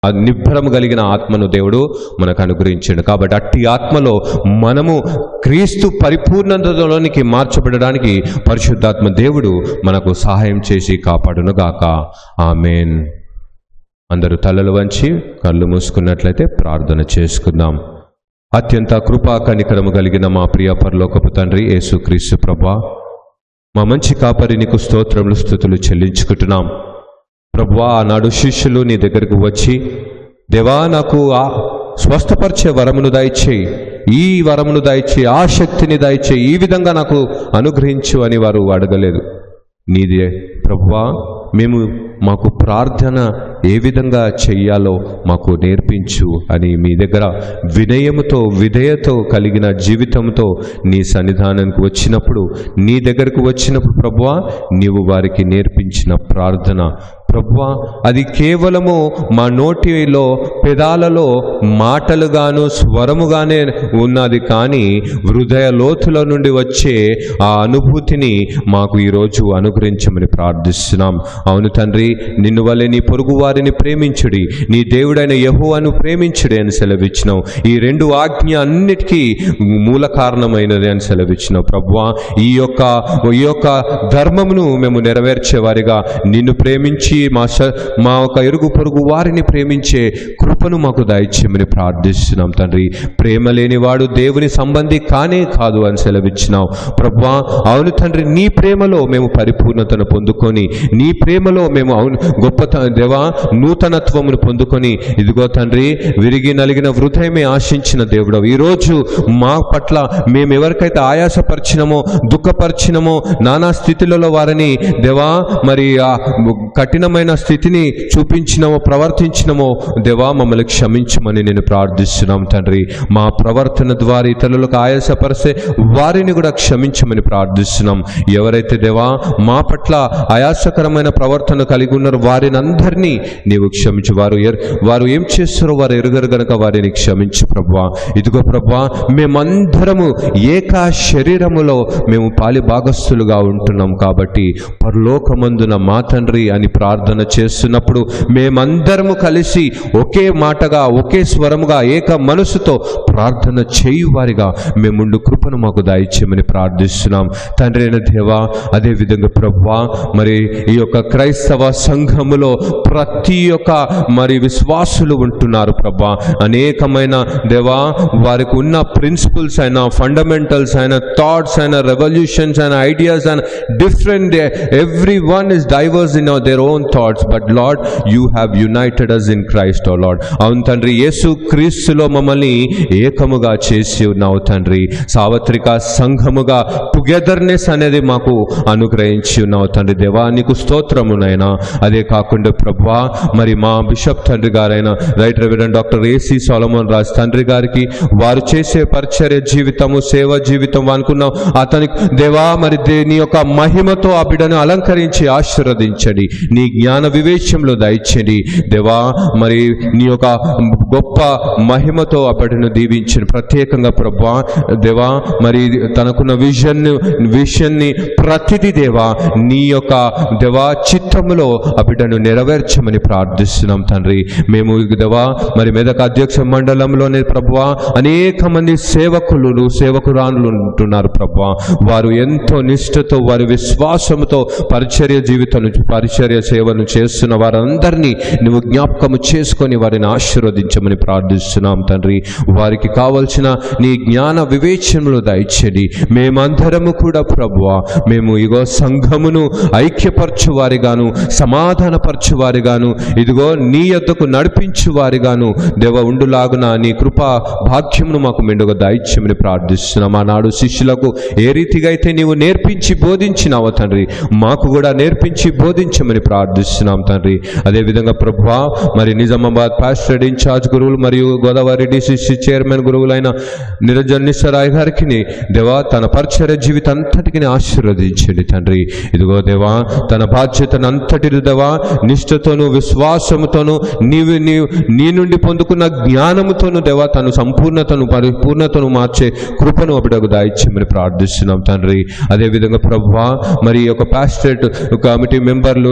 ఆ నిబ్బరం కలిగిన ఆత్మను దేవుడు మనకు అనుగ్రహించాడు కాబట్టి అట్టి ఆత్మలో మనము క్రీస్తు పరిపూర్ణతలోనికి మార్చబడడానికి పరిశుద్ధాత్మ దేవుడు మనకు సహాయం చేసి కాపాడును గాక ఆమెన్ అందరూ తలలు వంచి కళ్ళు మూసుకున్నట్లయితే ప్రార్థన చేసుకుందాం అత్యంత కృపా కనికరము కలిగిన మా ప్రియ పరలోకపు తండ్రి యేసుక్రీస్తు ప్రభా మా మంచి కాపరి నీకు స్తోత్రములు స్థుతులు చెల్లించుకుంటున్నాం ప్రభువా ఆనాడు శిష్యులు నీ దగ్గరకు వచ్చి దేవా నాకు ఆ స్వస్థపరిచే వరమును దయచేయి ఈ వరమును దయచేయి ఆ శక్తిని దయచేయి ఈ విధంగా నాకు అనుగ్రహించు అని వారు అడగలేదు నీదే ప్రభువా మేము మాకు ప్రార్థన ఏ విధంగా చెయ్యాలో మాకు నేర్పించు అని మీ దగ్గర వినయముతో విధేయతో కలిగిన జీవితంతో నీ సన్నిధానానికి వచ్చినప్పుడు నీ దగ్గరకు వచ్చినప్పుడు ప్రభువా నీవు వారికి నేర్పించిన ప్రార్థన ప్రభువా అది కేవలము మా నోటిలో పెదాలలో మాటలుగాను స్వరముగానే ఉన్నది కానీ హృదయ లోతుల నుండి వచ్చే ఆ అనుభూతిని మాకు ఈరోజు అనుగ్రహించమని ప్రార్థిస్తున్నాం అవును తండ్రి నిన్ను వల్లే నీ పొరుగు వారిని ప్రేమించుడి నీ దేవుడైన యెహోవాను ప్రేమించుడి అని సెలవిచ్చినావు ఈ రెండు ఆజ్ఞ అన్నిటికీ మూల కారణమైనది అని సెలవిచ్చినావు ప్రభువా ఈ యొక్క ఈ యొక్క ధర్మమును మేము నెరవేర్చేవారిగా నిన్ను ప్రేమించి మా శ మా ఒక ఇరుగు పొరుగు వారిని ప్రేమించే కృపను మాకు దయచేయమని ప్రార్థిస్తున్నాం తండ్రి ప్రేమ లేనివాడు దేవుని సంబంధి కానే కాదు అని సెలవిచ్చినావు ప్రభువా అవును తండ్రి నీ ప్రేమలో మేము పరిపూర్ణతను పొందుకొని నీ ప్రేమలో మేము అవును గొప్ప దేవా నూతనత్వమును పొందుకొని ఇదిగో తండ్రి విరిగి నలిగిన హృదయమే ఆశించిన దేవుడు ఈరోజు మా పట్ల మేము ఎవరికైతే ఆయాసపరిచినమో దుఃఖపరిచినమో నానా స్థితిలలో వారిని దేవా మరి ఆ కఠినమైన స్థితిని చూపించినమో ప్రవర్తించినమో దేవా మమ్మల్ని క్షమించమని నేను ప్రార్థిస్తున్నాం తండ్రి మా ప్రవర్తన ద్వారా ఇతరులకు ఆయాసపరిస్తే వారిని కూడా క్షమించమని ప్రార్థిస్తున్నాం ఎవరైతే దేవా మా పట్ల ఆయాసకరమైన ప్రవర్తన కలిగి ఉన్నారో వారిని అందరినీ నీవు క్షమించు వారు ఎర్- వారు ఏం చేస్తారో వారు ఎరుగరు గనక వారిని క్షమించు ప్రభా ఇదిగో ప్రభా మేమందరము ఏక శరీరములో మేము పాలి భాగస్థులుగా ఉంటున్నాం కాబట్టి పరలోకమందున మా తండ్రి అని ప్రార్థన చేస్తున్నప్పుడు మేమందరము కలిసి ఒకే మాటగా ఒకే స్వరముగా ఏక మనసుతో ప్రార్థన చేయువారిగా మేముండు కృపను మాకు దయచేయమని ప్రార్థిస్తున్నాం తండ్రి అయిన దేవా అదేవిధంగా ప్రభా మరి ఈ యొక్క క్రైస్తవ సంఘములో ప్రతి ఒక్క మరి విశ్వాసులు ఉంటున్నారు ప్రభా అనేకమైన దేవా వారికి ఉన్న ప్రిన్సిపల్స్ అయిన ఫండమెంటల్స్ అయిన థాట్స్ అయిన రెవల్యూషన్స్ అయిన ఐడియాస్ అయిన different everyone is diverse in their own thoughts but Lord you have united us in Christ O Lord అవును తండ్రి యేసు క్రీస్తులో మమ్మల్ని ఏకముగా చేసి ఉన్నావు తండ్రి సార్వత్రిక సంఘముగా టుగెదర్నెస్ అనేది మాకు అనుగ్రహించి ఉన్నావు తండ్రి దేవా నీకు స్తోత్రమునైనా అదే కాకుండా ప్రభా మరి మా బిషప్ తండ్రి గారైన right reverend doctor A C Solomon Raj తండ్రి గారికి వారు చేసే పరిచర్య జీవితము సేవ జీవితం అనుకున్నాం అతనికి దేవా మరి దే నీ యొక్క మహిమతో ఆ బిడ్డను అలంకరించి ఆశీర్వదించండి నీ జ్ఞాన వివేచంలో దయచండి దేవా మరి నీ యొక్క గొప్ప మహిమతో ఆ బిడ్డను దీవించండి ప్రత్యేకంగా ప్రభా దేవా మరి తనకున్న విజన్ విషన్ని ప్రతిది దేవా నీ యొక్క దేవా చిత్తములో ఆ బిడ్డను నెరవేర్చమని ప్రార్థిస్తున్నాం తండ్రి మేము దేవా మరి మెదక్ అధ్యక్ష మండలంలోనే ప్రభువా అనేక మంది సేవకులు సేవకురానులు ఉంటున్నారు ప్రభువా వారు ఎంతో నిష్ఠతో వారి విశ్వాసముతో పరిచర్య జీవితం పరిచర్య సేవను చేస్తున్న వారందరినీ నువ్వు జ్ఞాపకము చేసుకొని వారిని ఆశీర్వదించమని ప్రార్థిస్తున్నాం తండ్రి వారికి కావలసిన నీ జ్ఞాన వివేచనలు దయచేది మేమందరము కూడా ప్రభువా మేము ఇగో సంఘమును ఐక్యపరచు వారిగాను సమాధానపరచు వారిగాను ఇదిగో నీ యొద్దకు నడిపించు వారిగాను దేవ ఉండులాగున నీ కృపా భాగ్యమును మాకు మెండుగా దాయిత్యమని ప్రార్థిస్తున్నాం ఆనాడు శిష్యులకు ఏ రీతిగా అయితే నీవు నేర్పించి బోధించినావో తండ్రి మాకు కూడా నేర్పించి బోధించమని ప్రార్థిస్తున్నాం తండ్రి అదేవిధంగా ప్రభువా మరి నిజామాబాద్ పాస్టర్ ఇన్ఛార్జ్ గురువులు మరియు గోదావరి డిసిసి చైర్మన్ గురువులైన నిరంజన్ నిశ్వరాయ్ గారికి దేవా తన పరిచర్య జీవితం అంతటికి ఆశీర్వదించండి తండ్రి ఇదిగో దేవా తన బాధ్యతను అంతటి దేవా నిష్ఠతోను విశ్వాసముతోను నీవు నీవు నీ నుండి పొందుకున్న జ్ఞానముతోను దేవా తను సంపూర్ణతను పరిపూర్ణతను మార్చే కృపను అప్పుడకు దాయిచ్చమని ప్రార్థిస్తున్నాం తండ్రి అదేవిధంగా ప్రభువా మరి ఈ యొక్క పాస్టరేట్ కమిటీ మెంబర్లు లీడర్స్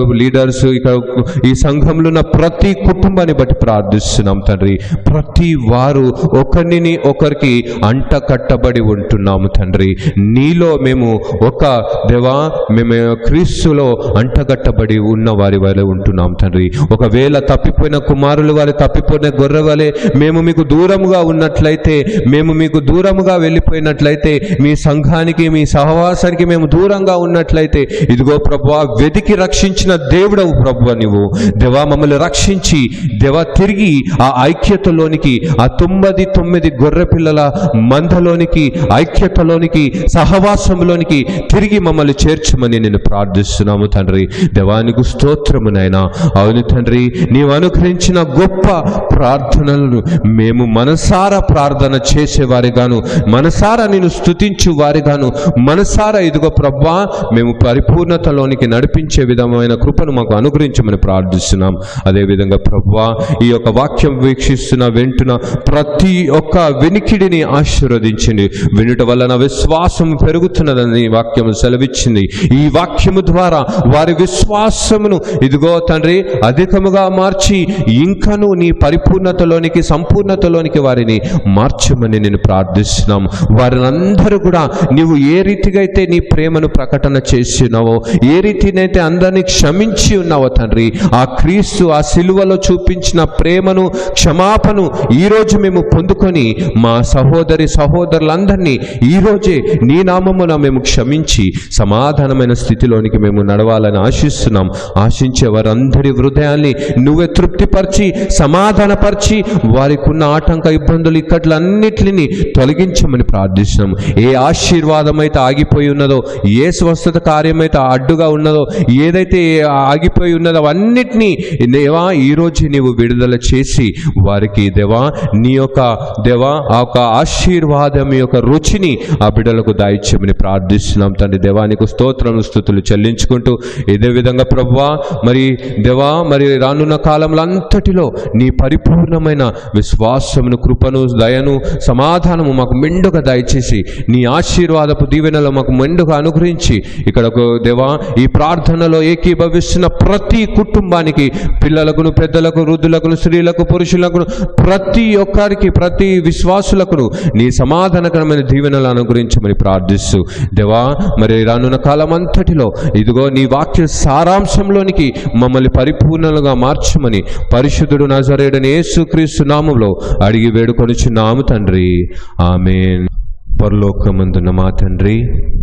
బ్రదర్స్ ఇక ఈ సంఘంలో ఉన్న ప్రతి కుటుంబాన్ని బట్టి ప్రార్థిస్తున్నాం తండ్రి ప్రతి వారు ఒకరిని ఒకరికి అంట కట్టబడి ఉంటున్నాము తండ్రి నీలో మేము ఒక దేవా మేము క్రీస్తులో అంటగట్టబడి ఉన్న వారి వలె ఉంటున్నాం తండ్రి ఒకవేళ తప్పిపోయిన కుమారులు వారి తప్పిపోయిన గొర్రె వలె మేము మీకు దూరముగా ఉన్నట్లయితే మేము మీకు దూరముగా వెళ్ళిపోయినట్లయితే మీ సంఘానికి మీ సహవాసానికి మేము దూరంగా ఉన్నట్లయితే ఇదిగో ప్రభు వెతికి రక్షించిన దేవుడవు ప్రభు నువ్వు దేవా మమ్మల్ని రక్షించి దేవా తిరిగి ఆ ఐక్యతలోనికి ఆ తొమ్మిది తొమ్మిది గొర్రె పిల్లల మందలోనికి ఐక్యతలోనికి సహవాసంలోనికి తిరిగి మమ్మల్ని చేర్చమని నేను ప్రార్థిస్తున్నాము తండ్రి దేవానికి స్తోత్రము నాయనా అవును తండ్రి నీవు అనుగ్రహించిన గొప్ప ప్రార్థనలను మేము మనసారా ప్రార్థన చేసేవారిగాను మనసారా నేను స్తుతించు వారిగాను మనసారా ఇదిగో ప్రభా మేము పరిపూర్ణతలోనికి నడిపించే విధమైన కృపను మాకు అనుగ్రహించమని ప్రార్థిస్తున్నాం అదేవిధంగా ప్రభా ఈ యొక్క వాక్యం వీక్షిస్తున్న వింటున్న ప్రతి ఒక్క వెనికిడిని ఆశీర్వదించండి వినుట వలన విశ్వాసం పెరుగుతున్నదని ఈ వాక్యం సెలవిచ్చింది ఈ వాక్యము ద్వారా వారి విశ్వాసమును ఇదిగో తండ్రి అధికముగా మార్చి ఇంకను నీ పరిపూర్ణతలోనికి సంపూర్ణతలోనికి వారిని మార్చమని నేను ప్రార్థిస్తున్నాం వారినందరూ కూడా నీవు ఏ రీతిగా అయితే నీ ప్రేమను ప్రకటన చేస్తున్నావో ఏ రీతినైతే అందరినీ క్షమించి ఉన్నావో తండ్రి ఆ క్రీస్తు ఆ సిలువలో చూపించిన ప్రేమను క్షమాపను ఈ రోజు మేము పొందుకొని మా సహోదరి సహోదరులందరినీ ఈ రోజే నీ నామమున మేము క్షమించి సమాధానమైన స్థితిలోనికి మేము నడవాలని ఆశిస్తున్నాం ఆశించే వారందరి హృదయాల్ని నువ్వే తృప్తిపరిచి సమాధానపరిచి వారికి ఉన్న ఆటంక ఇబ్బందులు ఇక్కట్లన్నిటిని తొలగించమని ప్రార్థిస్తున్నాం ఏ ఆశీర్వాదం అయితే ఆగిపోయి ఉన్నదో ఏ స్వస్థత కార్యమైతే అడ్డుగా ఉన్నదో ఏదైతే ఆగిపోయి ఉన్నదో అవన్నిటినీ దేవా ఈరోజు నీవు విడుదల చేసి వారికి దేవా నీ యొక్క దేవా ఆ యొక్క ఆశీర్వాదం యొక్క రుచిని ఆ బిడ్డలకు దాయిచ్చమని ప్రార్థిస్తున్నాం తండ్రి దేవానికి స్తోత్రం స్థుతులు చెల్లించుకుంటూ ఇదే విధంగా ప్రభువా మరి దేవా మరి రానున్న కాలంలో అంతటిలో నీ పరిపూర్ణమైన విశ్వాసమును కృపను దయను సమాధానము మాకు మెండుగా దయచేసి నీ ఆశీర్వాదపు దీవెనలో మాకు మెండుగా అనుగ్రహించి ఇక్కడ ఒక దేవా ఈ ప్రార్థనలో ఏకీభవిస్తున్న ప్రతి కుటుంబానికి పిల్లలకును పెద్దలకు వృద్ధులకు స్త్రీలకు పురుషులకు ప్రతి ఒక్కరికి ప్రతి విశ్వాసులకు నీ సమాధానకరమైన దీవెనలు అనుగ్రహించమని ప్రార్థిస్తూ దేవా మరి రానున్న కాలం అంతటిలో ఇదిగో నీ వాక్య సారాంశంలోనికి మమ్మల్ని పరిపూర్ణలుగా మార్చమని పరిశుద్ధుడు నజరేడని యేసుక్రీస్తు నామంలో అడిగి వేడుకొనిచున్నాము తండ్రి ఆమెన్ పరలోకమందున్న మా తండ్రి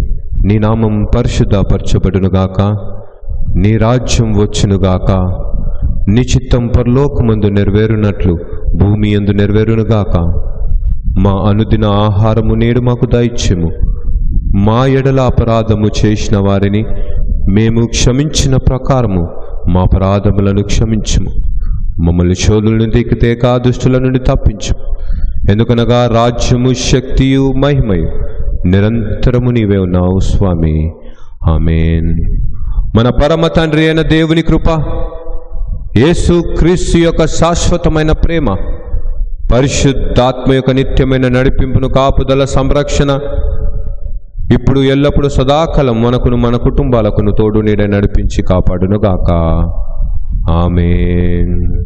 నీ నామం పరిశుద్ధపరచబడునుగాక నీ రాజ్యం వచ్చునుగాక నీ చిత్తం పరలోకమందు నెరవేరునట్లు భూమి ఎందు నెరవేరునుగాక మా అనుదిన ఆహారము నేడు మాకు దయచ్యము మా ఎడల అపరాధము చేసిన వారిని మేము క్షమించిన ప్రకారము మా అపరాధములను క్షమించుము మమ్మల్ని శోధుల నుండి తేక దుష్టుల నుండి తప్పించు ఎందుకనగా రాజ్యము శక్తియు మహిమయు నిరంతరము నీవే ఉన్నావు స్వామి ఆమెన్ మన పరమ తండ్రి అయిన దేవుని కృప యేసు క్రీస్తు యొక్క శాశ్వతమైన ప్రేమ పరిశుద్ధాత్మ యొక్క నిత్యమైన నడిపింపును కాపుదల సంరక్షణ ఇప్పుడు ఎల్లప్పుడూ సదాకాలం మనకును మన కుటుంబాలకును తోడు నీడ నడిపించి కాపాడును గాక ఆమెన్